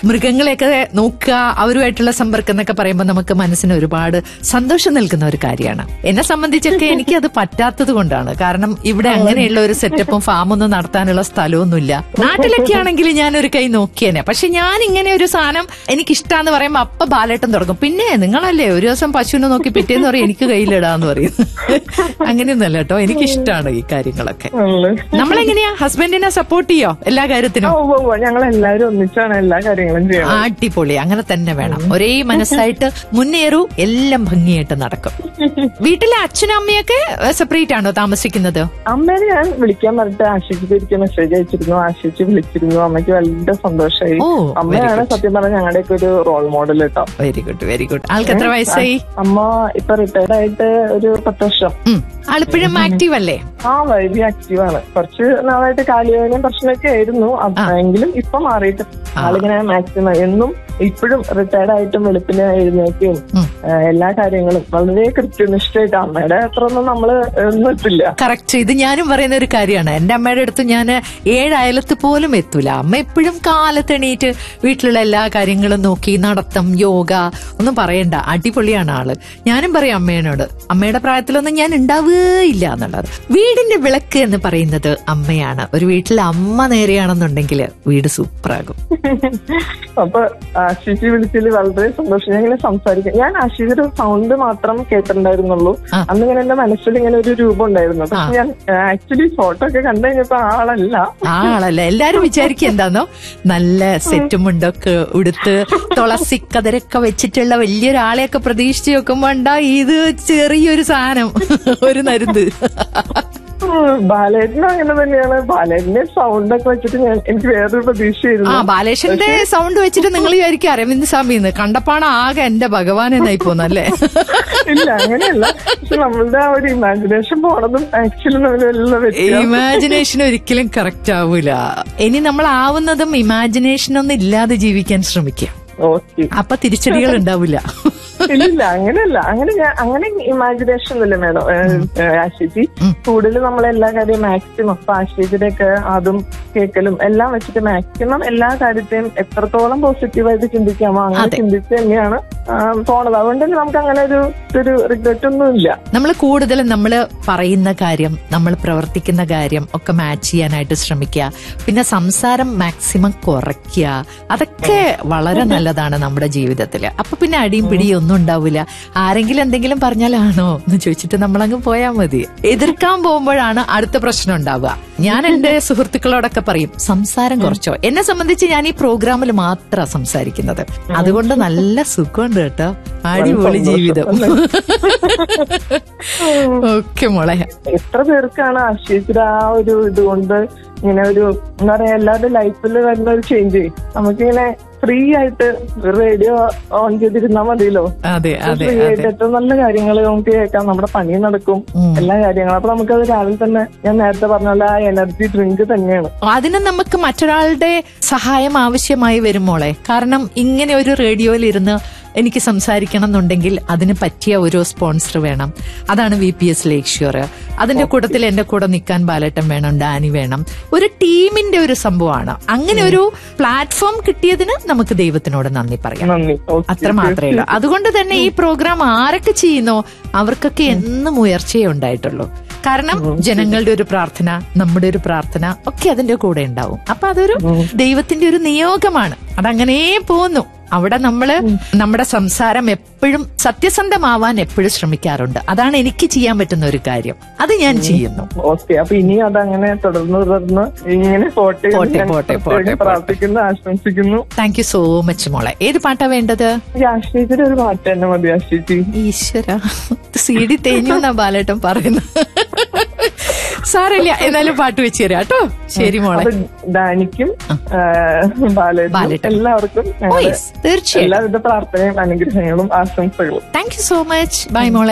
മൃഗങ്ങളെയൊക്കെ നോക്കുക അവരുമായിട്ടുള്ള സമ്പർക്കം എന്നൊക്കെ പറയുമ്പോൾ നമുക്ക് മനസ്സിന് ഒരുപാട് സന്തോഷം നൽകുന്ന ഒരു കാര്യമാണ് എന്നെ സംബന്ധിച്ചൊക്കെ എനിക്ക് അത് പറ്റാത്തത് കൊണ്ടാണ് കാരണം ഇവിടെ അങ്ങനെയുള്ള ഒരു സെറ്റപ്പും ഫാമൊന്നും നടത്താനുള്ള സ്ഥലമൊന്നുമില്ല നാട്ടിലൊക്കെ ആണെങ്കിൽ ഞാൻ ഒരു കൈ നോക്കിയേനെ പക്ഷെ ഞാൻ ഇങ്ങനെ ഒരു സാധനം എനിക്ക് ഇഷ്ടാന്ന് പറയുമ്പോ അപ്പൊ ബാലേട്ടം തുടങ്ങും പിന്നെ നിങ്ങളല്ലേ ഒരു ദിവസം പശുവിനെ നോക്കി പിറ്റേന്ന് പറയും എനിക്ക് കയ്യിലിടാന്ന് പറയും അങ്ങനെയൊന്നുമല്ല കേട്ടോ എനിക്ക് ഇഷ്ടമാണ് ഈ കാര്യങ്ങളൊക്കെ നമ്മളെങ്ങനെയാ ഹസ്ബൻഡിനെ സപ്പോർട്ട് ചെയ്യോ എല്ലാ കാര്യത്തിനും ഞങ്ങൾ എല്ലാവരും ഒന്നിച്ചാണ് എല്ലാ കാര്യങ്ങളും ചെയ്യുന്നത് അടിപൊളി അങ്ങനെ തന്നെ വേണം ഒരേ മനസ്സായിട്ട് മുന്നേറൂ എല്ലാം ഭംഗിയായിട്ട് നടക്കും വീട്ടിലെ അച്ഛനും അമ്മയൊക്കെ സെപ്പറേറ്റ് ആണോ താമസിക്കുന്നത് അമ്മേനെ ഞാൻ വിളിക്കാൻ പറഞ്ഞിട്ട് ആശിക്ക് ഒരിക്കൽ മെസ്സേജ് അയച്ചിരുന്നു ആശിച്ച് വിളിച്ചിരുന്നു അമ്മയ്ക്ക് വളരെ സന്തോഷമായി ഓ, അമ്മയാണ് very good. സത്യം പറഞ്ഞ ഞങ്ങളുടെയൊക്കെ ഒരു റോൾ മോഡൽ കേട്ടോ വെരി ഗുഡ് വെരി ഗുഡ് ആൾക്ക് എത്ര വയസ്സായി അമ്മ ഇപ്പൊ റിട്ടയർഡ് ആയിട്ട് ഒരു പത്ത് വർഷം ഉം. ആളിപ്പോഴും ആക്റ്റീവ് അല്ലേ ആ വലിയ ആക്റ്റീവ് ആണ് കുറച്ച് നാളായിട്ട് കാലുവേദനയും പ്രശ്നമൊക്കെ ആയിരുന്നു അത് എങ്കിലും ഇപ്പൊ മാറിയിട്ട് ആളിങ്ങനെ മാക്സിമം എന്നും ഇപ്പോഴും റിട്ടയർഡ് ആയിട്ടും വെളുപ്പിന് എഴുന്നേക്കും ഉം. എല്ലാ കാര്യങ്ങളും വളരെ കൃത്യനിഷ്ഠയായിട്ട് അമ്മയുടെ അത്ര ഒന്നും നമ്മള് ഒന്നും എത്തില്ല കറക്റ്റ് ഇത് ഞാനും പറയുന്ന ഒരു കാര്യമാണ് എന്റെ അമ്മയുടെ അടുത്ത് ഞാൻ ഏഴ് അയലത്ത് പോലും എത്തൂല അമ്മ എപ്പോഴും കാലത്ത് എണീറ്റ് വീട്ടിലുള്ള എല്ലാ കാര്യങ്ങളും നോക്കി നടത്തം യോഗ ഒന്നും പറയണ്ട അടിപൊളിയാണ് ആള് ഞാനും പറയും അമ്മേനോട് അമ്മയുടെ പ്രായത്തിലൊന്നും ഞാൻ ഉണ്ടാവുകയില്ല എന്നുള്ളത് വീടിന്റെ വിളക്ക് എന്ന് പറയുന്നത് അമ്മയാണ് ഒരു വീട്ടിൽ അമ്മ നേരെയാണെന്നുണ്ടെങ്കിൽ വീട് സൂപ്പറാകും അപ്പൊ ആശിച്ച് വിളിച്ചതിൽ വളരെ സന്തോഷം ഞാൻ ഇങ്ങനെ സംസാരിക്കാം ഞാൻ ആശിച്ചൊരു സൗണ്ട് മാത്രം കേട്ടിട്ടുണ്ടായിരുന്നുള്ളൂ ആ. അന്ന് ഇങ്ങനെ എന്റെ മനസ്സിൽ ഇങ്ങനെ ഒരു രൂപം ഉണ്ടായിരുന്നു പക്ഷെ ഞാൻ ആക്ച്വലി ഫോട്ടോ ഒക്കെ കണ്ടു കഴിഞ്ഞപ്പോ ആ ആളല്ല ആ ആളല്ല എല്ലാരും വിചാരിക്കും എന്താന്നോ നല്ല സെറ്റും മുണ്ടൊക്കെ ഉടുത്ത് തുളസിക്കതിരൊക്കെ വെച്ചിട്ടുള്ള വലിയൊരാളെയൊക്കെ പ്രതീക്ഷിച്ച് നോക്കുമ്പോ ഉണ്ടാ ഇത് ചെറിയൊരു സാധനം ഒരു നരുത് ബാലേട്ടനും അങ്ങനെ തന്നെയാണ് ബാലേട്ടന്റെ സൗണ്ട് ഒക്കെ വെച്ചിട്ട് ഞാൻ എനിക്ക് വേറൊരു ആ പ്രതീക്ഷയായിരുന്നു ബാലേഷന്റെ സൗണ്ട് വെച്ചിട്ട് നിങ്ങൾ വിചാരിക്കും അരവിന്ദ് സ്വാമിന്ന് കണ്ടപ്പാണ് ആകെ എന്റെ ഭഗവാൻ എന്നായി പോന്നല്ലേ ഇല്ല അങ്ങനെയല്ല പക്ഷെ നമ്മളുടെ ആ ഒരു ഇമാജിനേഷൻ പോണതും ആക്ച്വലി തമ്മിലുള്ള വ്യത്യാസം ഇമാജിനേഷൻ ഒരിക്കലും കറക്റ്റ് ആവൂല ഇനി നമ്മൾ ആവുന്നതും ഇമാജിനേഷൻ ഒന്നും ഇല്ലാതെ ജീവിക്കാൻ ശ്രമിക്കുക ഓക്കെ അപ്പൊ തിരിച്ചടികൾ ഉണ്ടാവില്ല ഇല്ലില്ല അങ്ങനെയല്ല അങ്ങനെ ഞാൻ അങ്ങനെ ഇമാജിനേഷൻ ഒന്നുമില്ല മേഡം ആശിച്ചി കൂടുതൽ നമ്മൾ എല്ലാ കാര്യവും മാക്സിമം അപ്പൊ ആശിച്ചിയുടെ ഒക്കെ അതും കേൾക്കലും എല്ലാം വെച്ചിട്ട് മാക്സിമം എല്ലാ കാര്യത്തെയും എത്രത്തോളം പോസിറ്റീവായിട്ട് ചിന്തിക്കാമോ അങ്ങനെ അതെ. ചിന്തിച്ച് തന്നെയാണ് ആ, പോണത് അതുകൊണ്ട് തന്നെ നമുക്ക് അങ്ങനെ ഒരു ഒരു റിഗ്രറ്റ് ഒന്നും ഇല്ല നമ്മൾ കൂടുതലും നമ്മൾ പറയുന്ന കാര്യം നമ്മൾ പ്രവർത്തിക്കുന്ന കാര്യം ഒക്കെ മാച്ച് ചെയ്യാനായിട്ട് ശ്രമിക്കുക പിന്നെ സംസാരം മാക്സിമം കുറയ്ക്കുക അതൊക്കെ വളരെ നല്ലതാണ് നമ്മുടെ ജീവിതത്തിൽ അപ്പൊ പിന്നെ അടിയും പിടിയും ഒന്നും ഉണ്ടാവില്ല ആരെങ്കിലും എന്തെങ്കിലും പറഞ്ഞാലാണോ എന്ന് ചോദിച്ചിട്ട് നമ്മളങ്ങ് പോയാൽ മതി എതിർക്കാൻ പോകുമ്പോഴാണ് അടുത്ത പ്രശ്നം ഉണ്ടാവുക ഞാൻ എന്റെ സുഹൃത്തുക്കളോടൊക്കെ പറയും സംസാരം കുറച്ചോ എന്നെ സംബന്ധിച്ച് ഞാൻ ഈ പ്രോഗ്രാമിൽ മാത്രമാണ് സംസാരിക്കുന്നത് അതുകൊണ്ട് നല്ല സുഖമുണ്ട് കേട്ടോ അടിപൊളി ജീവിതം ഓക്കെ മോളെ എത്ര പേർക്കാണ് ആശ്രയിച്ചിട്ട് ആ ഒരു ഇതുകൊണ്ട് ഇങ്ങനെ ഒരു എന്താ പറയാ എല്ലാവരുടെ ലൈഫിൽ വരുന്ന ഒരു ചേഞ്ച് നമുക്കിങ്ങനെ ഫ്രീ ആയിട്ട് റേഡിയോ ഓൺ ചെയ്തിരുന്നാൽ മതിയല്ലോ അതെ അതെ ഫ്രീ അതെ ആയിട്ട് ഏറ്റവും നല്ല കാര്യങ്ങൾ നമുക്ക് കേൾക്കാം നമ്മുടെ പണി നടക്കും ഉം. എല്ലാ കാര്യങ്ങളും അപ്പൊ നമുക്കത് രാവിലെ തന്നെ ഞാൻ നേരത്തെ പറഞ്ഞ പോലെ ആ എനർജി ഡ്രിങ്ക് തന്നെയാണ് അതിന് നമുക്ക് മറ്റൊരാളുടെ സഹായം ആവശ്യമായി വരും മോളെ കാരണം ഇങ്ങനെ ഒരു റേഡിയോയിൽ ഇരുന്ന് എനിക്ക് സംസാരിക്കണം എന്നുണ്ടെങ്കിൽ അതിന് പറ്റിയ ഒരു സ്പോൺസർ വേണം അതാണ് വി പി എസ് ലേക്ക് ഷ്യൂർ അതിന്റെ കൂട്ടത്തിൽ എന്റെ കൂടെ നിൽക്കാൻ ബാലട്ടം വേണം ഡാനി വേണം ഒരു ടീമിന്റെ ഒരു സംഭവമാണ് അങ്ങനെ ഒരു പ്ലാറ്റ്ഫോം കിട്ടിയതിന് നമുക്ക് ദൈവത്തിനോട് നന്ദി പറയാം നന്ദി ഓക്കേ. അത്ര മാത്രമേ ഉള്ളൂ അതുകൊണ്ട് തന്നെ ഈ പ്രോഗ്രാം ആരൊക്കെ ചെയ്യുന്നോ അവർക്കൊക്കെ എന്നും ഉയർച്ചയേ ഉണ്ടായിട്ടുള്ളൂ കാരണം ജനങ്ങളുടെ ഒരു പ്രാർത്ഥന നമ്മുടെ ഒരു പ്രാർത്ഥന ഒക്കെ അതിന്റെ കൂടെ ഉണ്ടാവും അപ്പൊ അതൊരു ദൈവത്തിന്റെ ഒരു നിയോഗമാണ് അതങ്ങനെ പോന്നു അവിടെ നമ്മള് നമ്മുടെ സംസാരം എപ്പോഴും സത്യസന്ധമാവാൻ എപ്പോഴും ശ്രമിക്കാറുണ്ട് അതാണ് എനിക്ക് ചെയ്യാൻ പറ്റുന്ന ഒരു കാര്യം അത് ഞാൻ ചെയ്യുന്നു ഓക്കെ അപ്പൊ ഇനി അതങ്ങനെ തുടർന്ന് തുടർന്ന് ഇങ്ങനെ പോട്ടെ എന്ന് പോട്ടെ, ഞാൻ പോട്ടെ, പ്രത്യേകം പോട്ടെ, പ്രാർത്ഥിക്കുന്നു ആശംസിക്കുന്നു താങ്ക് യു സോ മച്ച് മോളെ ഏത് പാട്ടാ വേണ്ടത് ഈ ആശ്രയിച്ചിട്ട് ഒരു പാട്ട് തന്നെ മതി ആശ്രയിച്ചി ഈശ്വര സി ഡി തേഞ്ഞു എന്നാ ബാലേട്ടൻ പറയുന്നത് സാരമില്ല എന്നാലും പാട്ട് വെച്ച് തരാം കേട്ടോ ശരി മോളെ അപ്പൊ ഡാനിക്കും ബാലേട്ടനും ബാലേട്ടനും. എല്ലാവർക്കും ഓ ഞങ്ങളുടെ യെസ് തീർച്ചയായും എല്ലാവിധ പ്രാർത്ഥനയും അനുഗ്രഹങ്ങളും ആശംസകളും thank you so much bye മോളെ